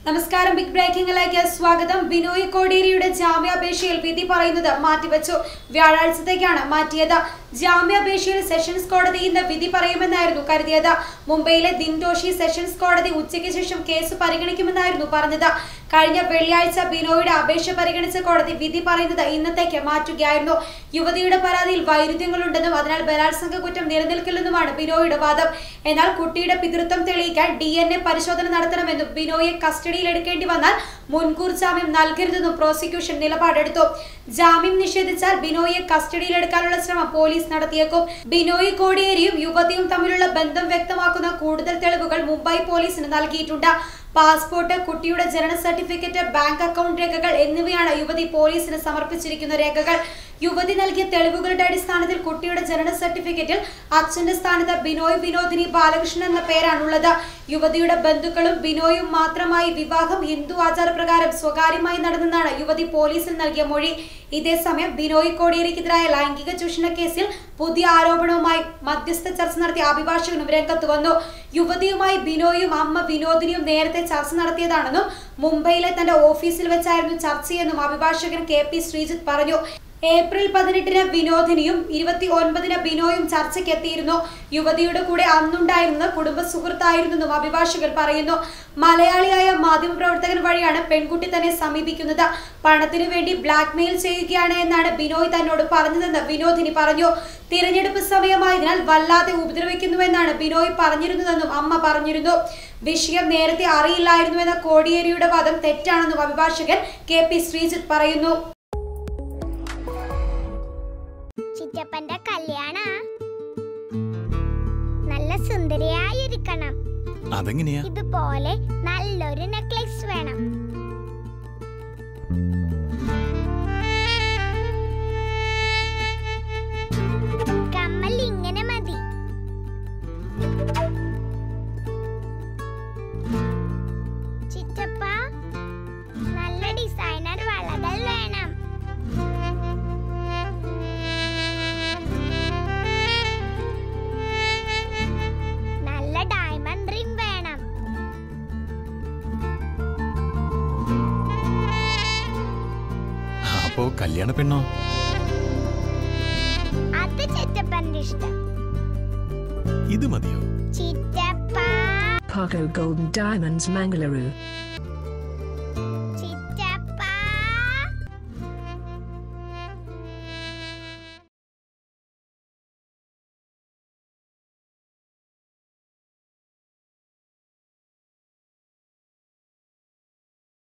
നമസ്കാരം ബിഗ് ബ്രേക്കിംഗിലേക്ക് സ്വാഗതം ബിനോയ് കോടിയേരിയുടെ ജാമ്യാപേക്ഷയിൽ വിധി പറയുന്നത് മാറ്റിവെച്ചു വ്യാഴാഴ്ചത്തേക്കാണ് മാറ്റിയത് ജാമ്യാപേക്ഷയിൽ സെഷൻസ് കോടതി ഇന്ന് വിധി പറയുമെന്നായിരുന്നു കരുതിയത് മുംബൈയിലെ ദിൻഡോഷി സെഷൻസ് കോടതി ഉച്ചയ്ക്ക് ശേഷം കേസ് പരിഗണിക്കുമെന്നായിരുന്നു പറഞ്ഞത് കഴിഞ്ഞ വെള്ളിയാഴ്ച ബിനോയുടെ അപേക്ഷ പരിഗണിച്ച കോടതി വിധി പറയുന്നത് ഇന്നത്തേക്ക് മാറ്റുകയായിരുന്നു യുവതിയുടെ പരാതിയിൽ വൈരുദ്ധ്യങ്ങളുണ്ടെന്നും അതിനാൽ ബലാത്സംഗ കുറ്റം നിലനിൽക്കില്ലെന്നുമാണ് ബിനോയുടെ വാദം എന്നാൽ കുട്ടിയുടെ പിതൃത്വം തെളിയിക്കാൻ ഡി എൻ എ പരിശോധന നടത്തണമെന്നും ബിനോയെ കസ്റ്റഡിയിൽ എടുക്കേണ്ടി വന്നാൽ മുൻകൂർ ജാമ്യം നൽകരുതെന്നും പ്രോസിക്യൂഷൻ നിലപാടെടുത്തു ജാമ്യം നിഷേധിച്ചാൽ ബിനോയെ കസ്റ്റഡിയിലെടുക്കാനുള്ള ശ്രമം പോലീസ് നടത്തിയേക്കും ബിനോയ് കോടിയേരിയും യുവതിയും തമ്മിലുള്ള ബന്ധം വ്യക്തമാക്കുന്ന കൂടുതൽ തെളിവുകൾ മുംബൈ പോലീസിന് നൽകിയിട്ടുണ്ട് പാസ്പോർട്ട് കുട്ടിയുടെ ജനന സർട്ടിഫിക്കറ്റ് ബാങ്ക് അക്കൗണ്ട് രേഖകൾ എന്നിവയാണ് യുവതി പോലീസിന് സമർപ്പിച്ചിരിക്കുന്ന രേഖകൾ യുവതി നൽകിയ തെളിവുകളുടെ അടിസ്ഥാനത്തിൽ കുട്ടിയുടെ ജനന സർട്ടിഫിക്കറ്റിൽ അച്ഛന്റെ സ്ഥാനത്ത് ബിനോയ് വിനോദിനി ബാലകൃഷ്ണൻ എന്ന പേരാണുള്ളത് യുവതിയുടെ ബന്ധുക്കളും ബിനോയും മാത്രമായി വിവാഹം ഹിന്ദു ആചാരപ്രകാരം സ്വകാര്യമായി നടന്നെന്നാണ് യുവതി പോലീസിൽ നൽകിയ മൊഴി ഇതേസമയം ബിനോയ് കോടിയേരിക്കെതിരായ ലൈംഗിക ചൂഷണ കേസിൽ പുതിയ ആരോപണവുമായി മധ്യസ്ഥ ചർച്ച നടത്തിയ അഭിഭാഷകനും രംഗത്ത് വന്നു യുവതിയുമായി ബിനോയും അമ്മ വിനോദിനിയും നേരത്തെ ചർച്ച നടത്തിയതാണെന്നും മുംബൈയിലെ തന്റെ ഓഫീസിൽ വെച്ചായിരുന്നു ചർച്ചയെന്നും അഭിഭാഷകൻ കെ പി ശ്രീജിത്ത് പറഞ്ഞു ഏപ്രിൽ പതിനെട്ടിന് വിനോദിനിയും ഇരുപത്തി ഒൻപതിന് ബിനോയും ചർച്ചയ്ക്ക് എത്തിയിരുന്നു യുവതിയുടെ കൂടെ അന്നുണ്ടായിരുന്നത് കുടുംബ സുഹൃത്തായിരുന്നെന്നും അഭിഭാഷകർ പറയുന്നു മലയാളിയായ മാധ്യമപ്രവർത്തകൻ വഴിയാണ് പെൺകുട്ടി തന്നെ സമീപിക്കുന്നത് പണത്തിനു വേണ്ടി ബ്ലാക്ക്മെയിൽ ചെയ്യുകയാണ് എന്നാണ് ബിനോയ് തന്നോട് പറഞ്ഞതെന്ന് വിനോദിനി പറഞ്ഞു തിരഞ്ഞെടുപ്പ് സമയമായതിനാൽ വല്ലാതെ ഉപദ്രവിക്കുന്നുവെന്നാണ് ബിനോയ് പറഞ്ഞിരുന്നതെന്നും അമ്മ പറഞ്ഞിരുന്നു വിഷയം നേരത്തെ അറിയില്ലായിരുന്നുവെന്ന കോടിയേരിയുടെ വാദം തെറ്റാണെന്നും അഭിഭാഷകൻ കെ പി ശ്രീജിത്ത് പറയുന്നു ചിറ്റപ്പന്റെ കല്യാണ നല്ല സുന്ദരിയായിരിക്കണം അതെങ്ങനെയാ ഇതുപോലെ നല്ലൊരു നെക്ലേസ് വേണം കമ്മൽ ഇങ്ങനെ മതി ചിറ്റപ്പ നല്ല ഡിസൈനർ വളകൾ വേണം നല്ല ഡയമണ്ട് റിംഗ് വേണം അപ്പോ കല്യാണ പെണ്ണോ അത് ചിറ്റപ്പന്റെ ഇഷ്ടം ഇത് മതിയോ ചിറ്റപ്പ Paco Golden Diamonds Mangaluru.